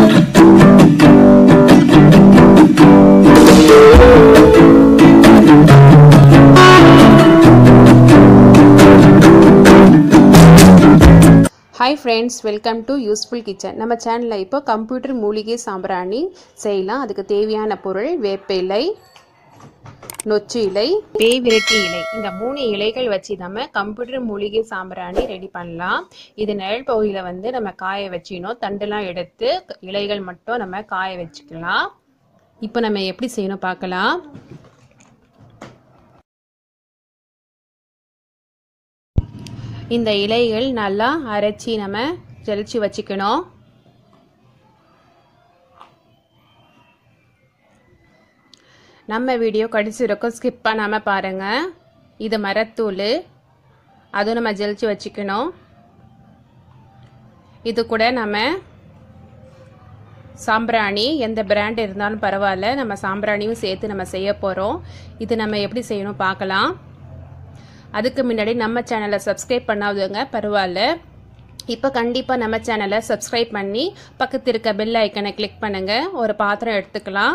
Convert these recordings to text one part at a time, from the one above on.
hi friends welcome to useful kitchen நம்ம சேனலில் இப்போ கம்ப்யூட்டர் மூலிகை சாம்பிராணி செய்யலாம் அதுக்கு தேவையான பொருள் வேப்ப இலை நொச்சு இலை பேவிரட்டி இலை இந்த மூணு இலைகள் வச்சு நம்ம கம்ப்யூட்டர் மூலிகை சாம்பிராணி ரெடி பண்ணலாம் இது நிழல் பகுதியில் வந்து நம்ம காய வச்சினோம் தண்டெல்லாம் எடுத்து இலைகள் மட்டும் நம்ம காய வச்சுக்கலாம் இப்போ நம்ம எப்படி செய்யணும் பார்க்கலாம் இந்த இலைகள் நல்லா அரைச்சி நம்ம ஜலிச்சு வச்சுக்கணும் நம்ம வீடியோ கடைசி வரைக்கும் ஸ்கிப் பண்ணாமல் பாருங்கள் இது மரத்தூள் அதுவும் நம்ம ஜலிச்சு வச்சுக்கணும் இது கூட நம்ம சாம்பிராணி எந்த பிராண்ட் இருந்தாலும் பரவாயில்ல நம்ம சாம்பிராணியும் சேர்த்து நம்ம செய்ய போகிறோம் இது நம்ம எப்படி செய்யணும் பார்க்கலாம் அதுக்கு முன்னாடி நம்ம சேனலை சப்ஸ்கிரைப் பண்ணாதவங்க பரவாயில்ல இப்போ கண்டிப்பாக நம்ம சேனலை சப்ஸ்கிரைப் பண்ணி பக்கத்து இருக்க பெல் ஐக்கனை கிளிக் பண்ணுங்கள் ஒரு பாத்திரம் எடுத்துக்கலாம்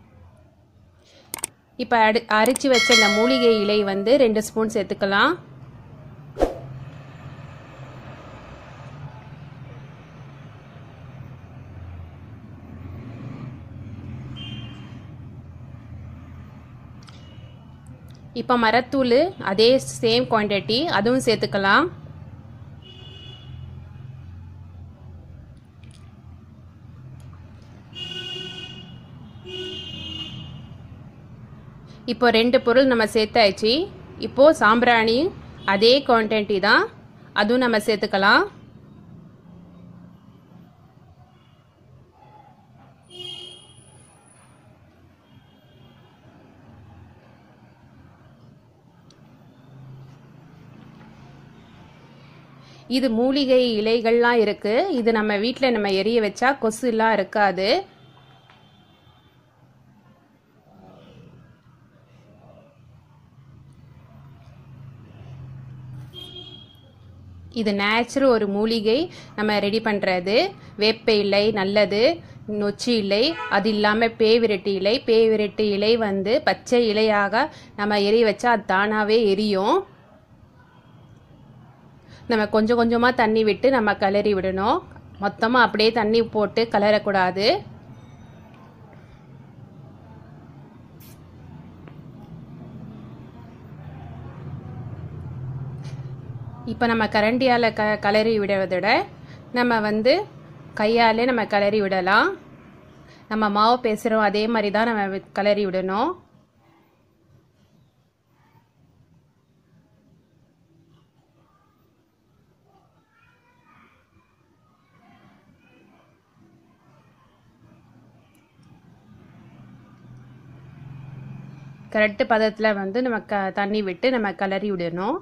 இப்போ அடி அரிச்சு வச்ச இந்த மூலிகை இலை வந்து ரெண்டு ஸ்பூன் சேர்த்துக்கலாம் இப்போ மரத்தூள் அதே சேம் குவான்டிட்டி அதுவும் சேர்த்துக்கலாம் இப்போ ரெண்டு பொருள் நம்ம சேர்த்தாச்சு இப்போ சாம்பிராணி அதே குவான்டிட்டி தான் அதுவும் நம்ம சேர்த்துக்கலாம் இது மூலிகை இலைகள்லாம் இருக்கு இது நம்ம வீட்டில் நம்ம எரிய வச்சா கொசுலாம் இருக்காது இது நேச்சுரல் ஒரு மூலிகை நம்ம ரெடி பண்ணுறது வேப்ப இலை நல்லது நொச்சி இலை அது இல்லாமல் பேவிரட்டி இலை பேவிரட்டி இலை வந்து பச்சை இலையாக நம்ம எரிய வச்சா அது தானாகவே எரியும் நம்ம கொஞ்சம் கொஞ்சமாக தண்ணி விட்டு நம்ம கிளறி விடணும் மொத்தமாக அப்படியே தண்ணி போட்டு கிளறக்கூடாது இப்போ நம்ம கரண்டியால் க கிளறி விடுவதை விட நம்ம வந்து கையாலே நம்ம கிளறி விடலாம் நம்ம மாவு பேசுகிறோம் அதே மாதிரி தான் நம்ம கிளறி விடணும் கரெக்டு பதத்தில் வந்து நம்ம க தண்ணி விட்டு நம்ம கிளறி விடணும்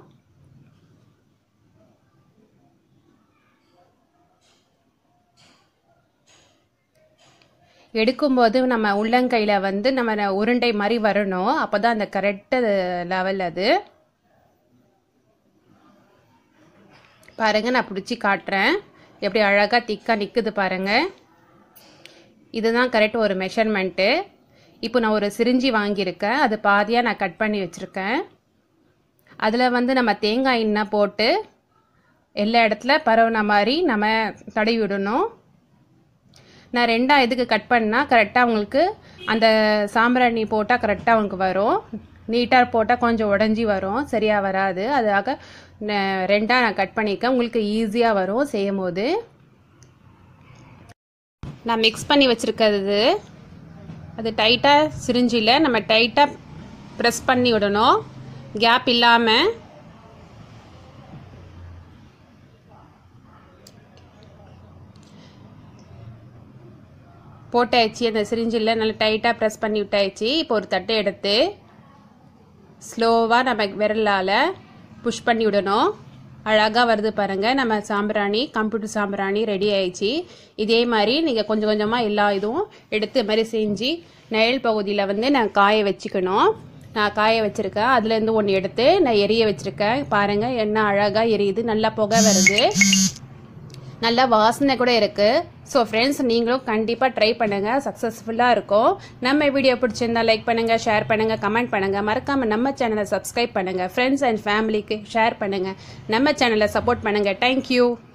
எடுக்கும்போது நம்ம உள்ளங்கையில் வந்து நம்ம உருண்டை மாதிரி வரணும் அப்போ தான் அந்த கரெக்டு லெவல் அது பாருங்கள் நான் பிடிச்சி காட்டுறேன் எப்படி அழகாக திக்காக நிற்குது பாருங்கள் இதுதான் கரெக்ட் ஒரு மெஷர்மெண்ட்டு இப்போ நான் ஒரு சிரிஞ்சி வாங்கியிருக்கேன் அது பாதியாக நான் கட் பண்ணி வச்சுருக்கேன் அதில் வந்து நம்ம தேங்காய் எண்ணெய் போட்டு எல்லா இடத்துல பரவுன மாதிரி நம்ம தடவி விடணும் நான் ரெண்டாக இதுக்கு கட் பண்ணால் கரெக்டாக உங்களுக்கு அந்த சாம்பிராணி போட்டால் கரெக்டாக உங்களுக்கு வரும் நீட்டாக போட்டால் கொஞ்சம் உடஞ்சி வரும் சரியாக வராது அதுக்காக ரெண்டாக நான் கட் பண்ணியிருக்கேன் உங்களுக்கு ஈஸியாக வரும் செய்யும் போது நான் மிக்ஸ் பண்ணி வச்சுருக்கிறது அது டைட்டாக சிரிஞ்சில் நம்ம டைட்டாக ப்ரெஸ் பண்ணி விடணும் கேப் இல்லாமல் போட்டாச்சு அந்த சிரிஞ்சில் நல்லா டைட்டாக ப்ரெஸ் பண்ணி விட்டாச்சு இப்போ ஒரு தட்டை எடுத்து ஸ்லோவாக நம்ம விரலால் புஷ் பண்ணி விடணும் அழகாக வருது பாருங்கள் நம்ம சாம்பிராணி கம்ப்யூட்டர் சாம்பிராணி ரெடி ஆயிடுச்சு இதே மாதிரி நீங்கள் கொஞ்சம் கொஞ்சமாக எல்லா இதுவும் எடுத்து இது மாதிரி செஞ்சு நெயல் பகுதியில் வந்து நான் காய வச்சுக்கணும் நான் காய வச்சுருக்கேன் அதுலேருந்து ஒன்று எடுத்து நான் எரிய வச்சுருக்கேன் பாருங்கள் என்ன அழகாக எரியுது நல்லா புகை வருது நல்ல வாசனை கூட இருக்குது ஸோ ஃப்ரெண்ட்ஸ் நீங்களும் கண்டிப்பாக ட்ரை பண்ணுங்கள் சக்ஸஸ்ஃபுல்லாக இருக்கும் நம்ம வீடியோ பிடிச்சிருந்தா லைக் பண்ணுங்கள் ஷேர் பண்ணுங்கள் கமெண்ட் பண்ணுங்கள் மறக்காமல் நம்ம சேனலை சப்ஸ்கிரைப் பண்ணுங்கள் ஃப்ரெண்ட்ஸ் அண்ட் ஃபேமிலிக்கு ஷேர் பண்ணுங்கள் நம்ம சேனலை சப்போர்ட் பண்ணுங்கள் தேங்க்யூ